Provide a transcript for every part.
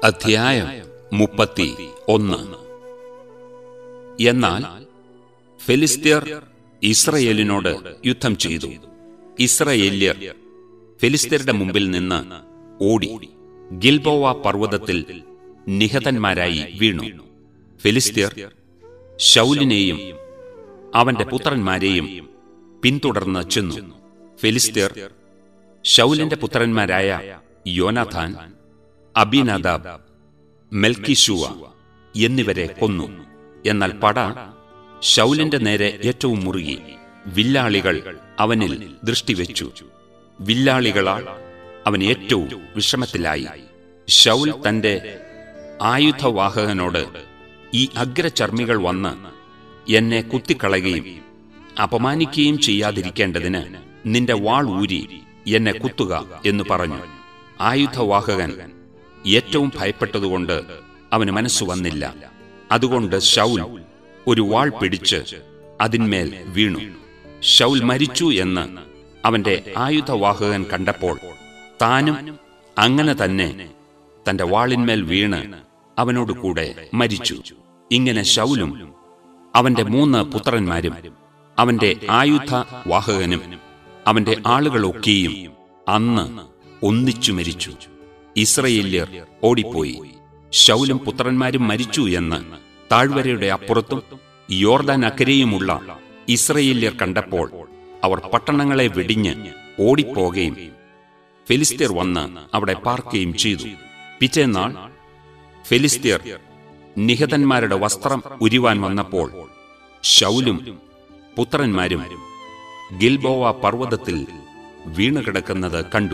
അധ്യായം മുപ്പത്തി ഒന്ന് എന്നാൽ ഫെലിസ്ത്യർ ഇസ്രയേലിനോട് യുദ്ധം ചെയ്തു ഇസ്രയേല്യർ ഫെലിസ്ത്യരുടെ മുമ്പിൽ നിന്ന് ഓടി ഗിൽബോവ പർവ്വതത്തിൽ നിഹതന്മാരായി വീണു ഫെലിസ്ത്യർ ശൗലിനെയും അവന്റെ പുത്രന്മാരെയും പിന്തുടർന്ന് ചെന്നു ഫെലിസ്ത്യർ ശൗലിന്റെ പുത്രന്മാരായ യോനാഥാൻ അബിനാദാബ് മെൽക്കിഷുവ എന്നിവരെ കൊന്നു എന്നാൽ പട ശൗലിന്റെ നേരെ ഏറ്റവും മുറുകി വില്ലാളികൾ അവനിൽ ദൃഷ്ടിവെച്ചു വില്ലാളികളാൽ അവൻ ഏറ്റവും വിഷമത്തിലായി ശൗൽ തന്റെ ആയുധവാഹകനോട് ഈ അഗ്രചർമ്മികൾ വന്ന് എന്നെ കുത്തിക്കളയുകയും അപമാനിക്കുകയും ചെയ്യാതിരിക്കേണ്ടതിന് നിന്റെ വാൾ ഊരി എന്നെ കുത്തുക എന്ന് പറഞ്ഞു ആയുധവാഹകൻ ഏറ്റവും ഭയപ്പെട്ടതുകൊണ്ട് അവന് മനസ്സു വന്നില്ല അതുകൊണ്ട് ശൗൽ ഒരു വാൾ പിടിച്ച് അതിന്മേൽ വീണു ശൗൽ മരിച്ചു എന്ന് അവന്റെ ആയുധവാഹകൻ കണ്ടപ്പോൾ താനും അങ്ങനെ തന്നെ തന്റെ വാളിന്മേൽ വീണ് അവനോട് കൂടെ മരിച്ചു ഇങ്ങനെ ശൗലും അവന്റെ മൂന്ന് പുത്രന്മാരും അവന്റെ ആയുധ വാഹകനും അവന്റെ ആളുകളൊക്കെയും അന്ന് ഒന്നിച്ചു മരിച്ചു ഇസ്രയേല്യർ ഓടിപ്പോയി ശൗലും പുത്രന്മാരും മരിച്ചു എന്ന് താഴ്വരയുടെ അപ്പുറത്തും യോർദാൻ അക്കരെയുമുള്ള ഇസ്രയേല്യർ കണ്ടപ്പോൾ അവർ പട്ടണങ്ങളെ വെടിഞ്ഞ് ഓടിപ്പോകുകയും ഫെലിസ്ത്യർ വന്ന് അവിടെ പാർക്കുകയും ചെയ്തു പിറ്റേന്നാൾ ഫെലിസ്ത്യർ നിഹതന്മാരുടെ വസ്ത്രം ഉരിവാൻ വന്നപ്പോൾ ശൗലും പുത്രന്മാരും ഗിൽബോവ പർവ്വതത്തിൽ വീണുകിടക്കുന്നത് കണ്ടു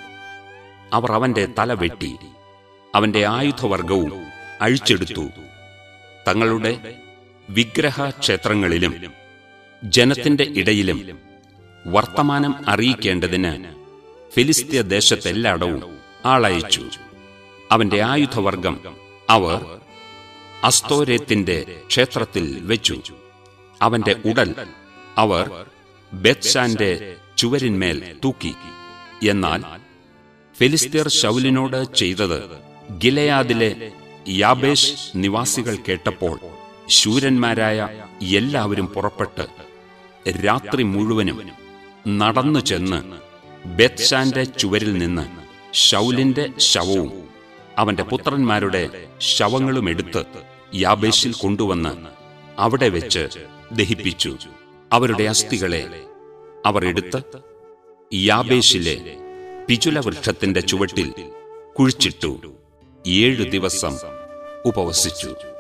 അവർ അവന്റെ തല വെട്ടി അവന്റെ ആയുധവർഗവും അഴിച്ചെടുത്തു തങ്ങളുടെ വിഗ്രഹ ക്ഷേത്രങ്ങളിലും ജനത്തിന്റെ ഇടയിലും വർത്തമാനം അറിയിക്കേണ്ടതിന് ഫിലിസ്തീയ ദേശത്തെല്ലായിടവും ആളയച്ചു അവന്റെ ആയുധവർഗം അവർ അസ്തോരേത്തിന്റെ ക്ഷേത്രത്തിൽ വെച്ചു അവന്റെ ഉടൽ അവർ ബെത്ഷാന്റെ ചുവരിന്മേൽ തൂക്കി എന്നാൽ ഫിലിസ്തീർ ശൗലിനോട് ചെയ്തത് ഗിലയാദിലെ യാബേഷ് നിവാസികൾ കേട്ടപ്പോൾ ശൂരന്മാരായ എല്ലാവരും പുറപ്പെട്ട് രാത്രി മുഴുവനും നടന്നു ചെന്ന് ബെത്ഷാന്റെ ചുവരിൽ നിന്ന് ശൗലിന്റെ ശവവും അവന്റെ പുത്രന്മാരുടെ ശവങ്ങളും എടുത്ത് യാബേഷിൽ കൊണ്ടുവന്ന് അവിടെ വെച്ച് ദഹിപ്പിച്ചു അവരുടെ അസ്ഥികളെ അവർ എടുത്ത് യാബേഷിലെ പിചുല വൃക്ഷത്തിന്റെ ചുവട്ടിൽ കുഴിച്ചിട്ടു ഏഴു ദിവസം ഉപവസിച്ചു